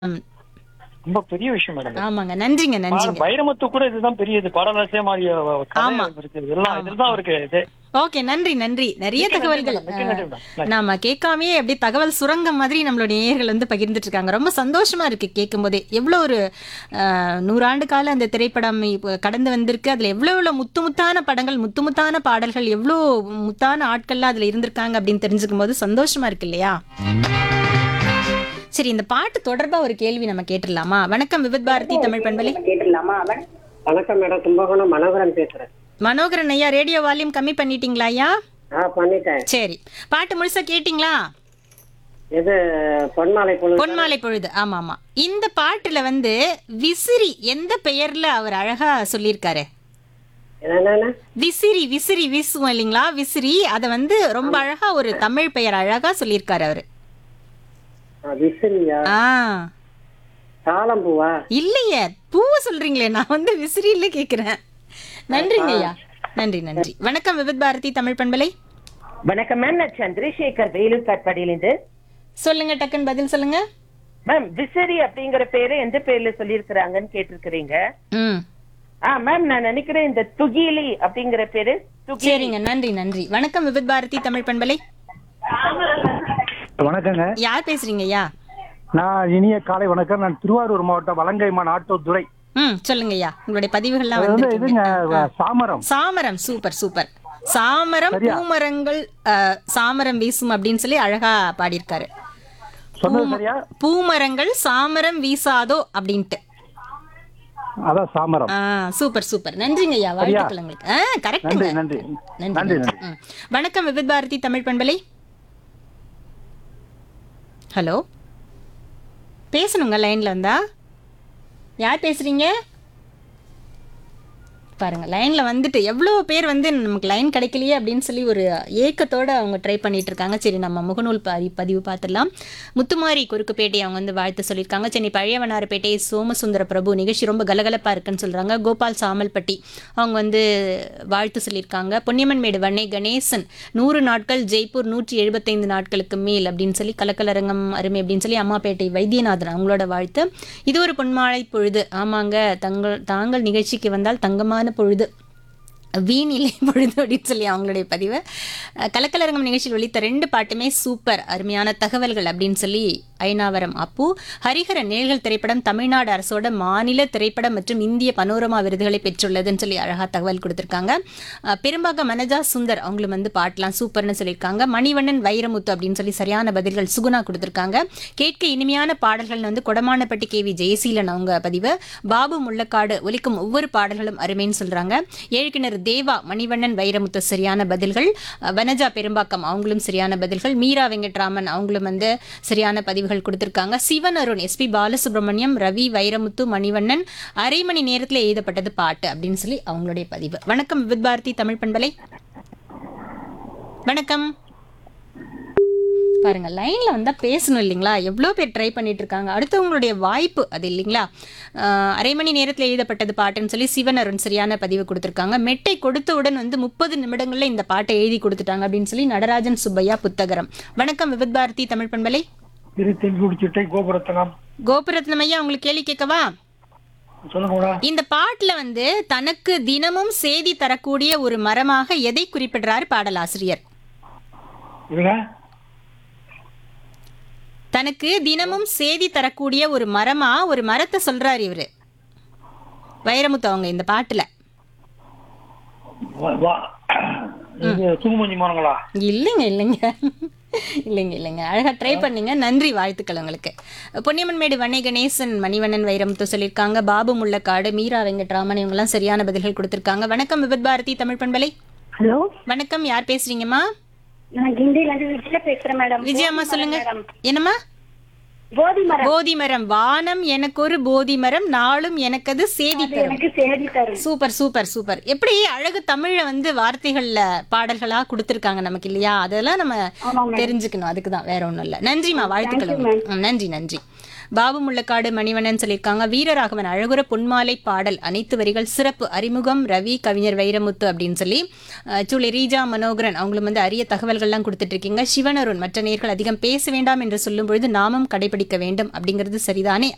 ம். ரொம்ப பெரிய விஷயம் மேடம் ஆமாங்க நன்றிங்க நன்றிங்க வைரமுத்து கூட இதுதான் பெரியது பாடலாசிய மாதிரி ஆமா. இருக்கு எல்லாம் இதுதான் அவருக்கு இது ஓகே நன்றி நன்றி நிறைய மிக்க நன்றி தகவல்கள் மேடம், மிக்க நன்றி மேடம். நாம கேட்காமே அப்படியே தகவல் சுரங்கம் மாதிரி நம்மளுடைய நேயர்கள் வந்து பகிர்ந்துட்டு இருக்காங்க ரொம்ப சந்தோஷமா இருக்கு கேட்கும் போதே எவ்வளோ ஒரு அஹ், நூறாண்டு கால அந்த திரைப்படம் இப்போ கடந்து வந்திருக்கு அதுல எவ்வளோ எவ்வளோ முத்து முத்தான படங்கள் முத்து முத்தான பாடல்கள் எவ்வளோ முத்தான ஆட்கள்லாம் அதுல இருந்திருக்காங்க அப்படின்னு தெரிஞ்சுக்கும் போது சந்தோஷமா இருக்கு இல்லையா சரி இந்த பாட்டு தொடர்பா ஒரு கேள்வி நம்ம கேட்டுடலாமா வணக்கம் விபத் பாரதி தமிழ் பண்பலை கேட்டுடலாமா அவன் வணக்கம் மேடம் கும்பகோணம் மனோகரன் பேசுறேன் மனோகரன் ஐயா ரேடியோ வால்யூம் கம்மி பண்ணிட்டீங்களா ஐயா ஆ பண்ணிட்டேன் சரி பாட்டு முழுசா கேட்டிங்களா இது பொன்மாலை பொழுது பொன்மாலை பொழுது ஆமா ஆமா இந்த பாட்டுல வந்து விசிறி எந்த பெயர்ல அவர் அழகா சொல்லியிருக்காரு என்னென்ன விசிறி விசிறி வீசுவோம் இல்லைங்களா விசிறி அதை வந்து ரொம்ப அழகா ஒரு தமிழ் பெயர் அழகா சொல்லியிருக்காரு அவரு விசிறியா ஆ தாளம்பூவா இல்லையே பூவை சொல்றீங்களே நான் வந்து விசிறியில கேக்குறேன் நன்றிங்க ஐயா நன்றி நன்றி வணக்கம் விபத் பாரதி தமிழ் பண்பலை வணக்கம் மேம் நான் சந்திரசேகர் வேலூர் காட்பாடியிலிருந்து சொல்லுங்க டக்குன்னு பதில் சொல்லுங்க மேம் விசிறி அப்படிங்கிற பேரு எந்த பேர்ல சொல்லியிருக்கிறாங்கன்னு கேட்டிருக்கிறீங்க ம் ஆ மேம் நான் நினைக்கிறேன் இந்த துகிலி அப்படிங்கிற பேரு துகி சரிங்க நன்றி நன்றி வணக்கம் விபத் பாரதி தமிழ் பண்பலை வணக்கங்க யார் பேசுறீங்க ஐயா நான் இனிய காலை வணக்கம் நான் திருவாரூர் மாவட்டம் வலங்கைமான் ஆட்டோத்துறை ம் சொல்லுங்க ஐயா உங்களுடைய பதிவுகள்லாம் அது வந்து வந்து இதுங்க சாமரம் சாமரம் சூப்பர் சூப்பர் சாமரம் பூமரங்கள் அஹ், சாமரம் வீசும் அப்படின்னு சொல்லி அழகா பாடியிருக்காரு சொன்னது சரியா பூமரங்கள் சாமரம் வீசாதோ அப்படின்ட்டு அதான் சாமரம் ஆ சூப்பர் சூப்பர் நன்றிங்க ஐயா வாழ்த்துக்கள் உங்களுக்கு ஆ கரெக்ட்டுங்க நன்றி, நன்றி. நன்றி நன்றி, நன்றி. ம். வணக்கம் விபித் பாரதி தமிழ் பண்பலை ஹலோ பேசணுங்க லைன்ல இருந்தா யார் பேசுறீங்க பாருங்க லைன்ல வந்துட்டு எவ்வளோ பேர் வந்து நமக்கு லைன் கிடைக்கலையே அப்படின்னு சொல்லி ஒரு ஏக்கத்தோட அவங்க ட்ரை பண்ணிட்டு இருக்காங்க சரி நம்ம முகநூல் பதி பதிவு பார்த்துடலாம் முத்துமாரி குறுக்குப்பேட்டை அவங்க வந்து வாழ்த்து சொல்லியிருக்காங்க சென்னை பழையவனாரப்பேட்டை சோமசுந்தர பிரபு நிகழ்ச்சி ரொம்ப கலகலப்பா இருக்குன்னு சொல்றாங்க கோபால் சாமல்பட்டி அவங்க வந்து வாழ்த்து சொல்லியிருக்காங்க பொன்னியம்மன் மேடு வண்ணை கணேசன் நூறு நாட்கள் ஜெய்ப்பூர் நூற்றி எழுபத்தைந்து நாட்களுக்கு மேல் அப்படின்னு சொல்லி கலக்கலரங்கம் அருமை அப்படின்னு சொல்லி அம்மாப்பேட்டை வைத்தியநாதன் அவங்களோட வாழ்த்து இது ஒரு பொன்மாலை பொழுது ஆமாங்க தங்கள் தாங்கள் நிகழ்ச்சிக்கு வந்தால் தங்கமான பொழுது வீணிலை பொழுது அப்படின்னு சொல்லி அவங்களுடைய பதிவு அஹ், கலக்கலரங்கம் நிகழ்ச்சியில் ஒலித்த ரெண்டு பாட்டுமே சூப்பர் அருமையான தகவல்கள் அப்படின்னு சொல்லி ஐநாவரம் அப்பு ஹரிஹர நிழல்கள் திரைப்படம் தமிழ்நாடு அரசோட மாநில திரைப்படம் மற்றும் இந்திய பனோரமா விருதுகளை பெற்றுள்ளதுன்னு சொல்லி அழகா தகவல் கொடுத்துருக்காங்க அஹ், பெரும்பாக மனஜா சுந்தர் அவங்களும் வந்து பாட்டெலாம் சூப்பர்னு சொல்லியிருக்காங்க மணிவண்ணன் வைரமுத்து அப்படின்னு சொல்லி சரியான பதில்கள் சுகுணா கொடுத்துருக்காங்க கேட்க இனிமையான பாடல்கள் வந்து கொடமானப்பட்டி கே வி ஜெயசீலன் அவங்க பதிவு பாபு முள்ளக்காடு ஒலிக்கும் ஒவ்வொரு பாடல்களும் அருமைன்னு சொல்றாங்க ஏழுக்கிணறு தேவா மணிவண்ணன் வைரமுத்து சரியான பதில்கள் அஹ், வனஜா பெரும்பாக்கம் அவங்களும் சரியான பதில்கள் மீரா வெங்கட்ராமன் அவங்களும் வந்து சரியான பதிவுகள் கொடுத்திருக்காங்க சிவன் அருண் எஸ்பி பாலசுப்ரமணியம் ரவி வைரமுத்து மணிவண்ணன் அரை மணி நேரத்தில் எழுதப்பட்டது பாட்டு அப்படின்னு சொல்லி அவங்களுடைய பதிவு வணக்கம் வித் பாரதி தமிழ் பண்பலை வணக்கம் பாருங்க லைன்ல வந்தா பேசணும் இல்லைங்களா எவ்வளோ பேர் ட்ரை பண்ணிட்டு இருக்காங்க அடுத்தவங்களுடைய வாய்ப்பு அது இல்லைங்களா ஆஹ் அரை மணி நேரத்தில் எழுதப்பட்டது பாட்டுன்னு சொல்லி சிவன் அருண் சரியான பதிவு கொடுத்துருக்காங்க மெட்டை கொடுத்தவுடன் வந்து முப்பது நிமிடங்கள்ல இந்த பாட்டை எழுதி கொடுத்துட்டாங்க அப்படின்னு சொல்லி நடராஜன் சுப்பையா புத்தகரம் வணக்கம் விபத் பாரதி தமிழ் பண்பலை திரு தென்குடிச்சிட்டை கோபுரத்தனம் கோபுரத்னம் ஐயா உங்களுக்கு கேள்வி கேட்கவா சொல்லுங்க இந்த பாட்டுல வந்து தனக்கு தினமும் செய்தி தரக்கூடிய ஒரு மரமாக எதை குறிப்பிடுறார் பாடலாசிரியர் இதுங்க தனக்கு தினமும் செய்தி தரக்கூடிய ஒரு மரமா ஒரு மரத்தை சொல்றாரு இவரு வைரமுத்து அவங்க இந்த பாட்டுல சுகுமஞ்சி மரங்களா இல்லைங்க இல்லைங்க இல்லைங்க இல்லைங்க அழகா ட்ரை பண்ணீங்க நன்றி வாழ்த்துக்கள் உங்களுக்கு பொன்னியம்மன் மேடு வண்ணை கணேசன் மணிவண்ணன் வைரமுத்து சொல்லியிருக்காங்க பாபு முள்ளக்காடு மீரா வெங்கட்ராமன் இவங்கெல்லாம் சரியான பதில்கள் கொடுத்திருக்காங்க வணக்கம் விபத் பாரதி தமிழ் பண்பலை ஹலோ வணக்கம் யார் பேசுறீங்கம்மா நான் கிண்டில இருந்து விஜயா பேசுறேன் மேடம் விஜயம்மா சொல்லுங்க என்னம்மா போதி மரம் போதி மரம் வானம் எனக்கு ஒரு போதி மரம் நாளும் எனக்கது சேதி தரும் எனக்கு சேதி தரும் சூப்பர் சூப்பர் சூப்பர் எப்படி அழகு தமிழ வந்து வார்த்தைகள்ல பாடல்களா கொடுத்திருக்காங்க நமக்கு இல்லையா அதெல்லாம் நம்ம தெரிஞ்சுக்கணும் அதுக்கு தான் வேற ஒண்ணும் இல்ல நன்றிமா வாழ்த்துக்கள் உங்களுக்கு. ம், நன்றி நன்றி பாபு முள்ளக்காடு மணிவண்ணன் சொல்லியிருக்காங்க வீரராகவன் அழகுற பொன்மாலை பாடல் அனைத்து வரிகள் சிறப்பு அறிமுகம் ரவி கவிஞர் வைரமுத்து அப்படின்னு சொல்லி அஹ், சூளை ரீஜா மனோகரன் அவங்களும் வந்து அரிய தகவல்கள்லாம் கொடுத்துட்டு இருக்கீங்க சிவனருண் மற்ற நேர்கள் அதிகம் பேச வேண்டாம் என்று சொல்லும் பொழுது நாமும் கடைபிடிக்க வேண்டும் அப்படிங்கிறது சரிதானே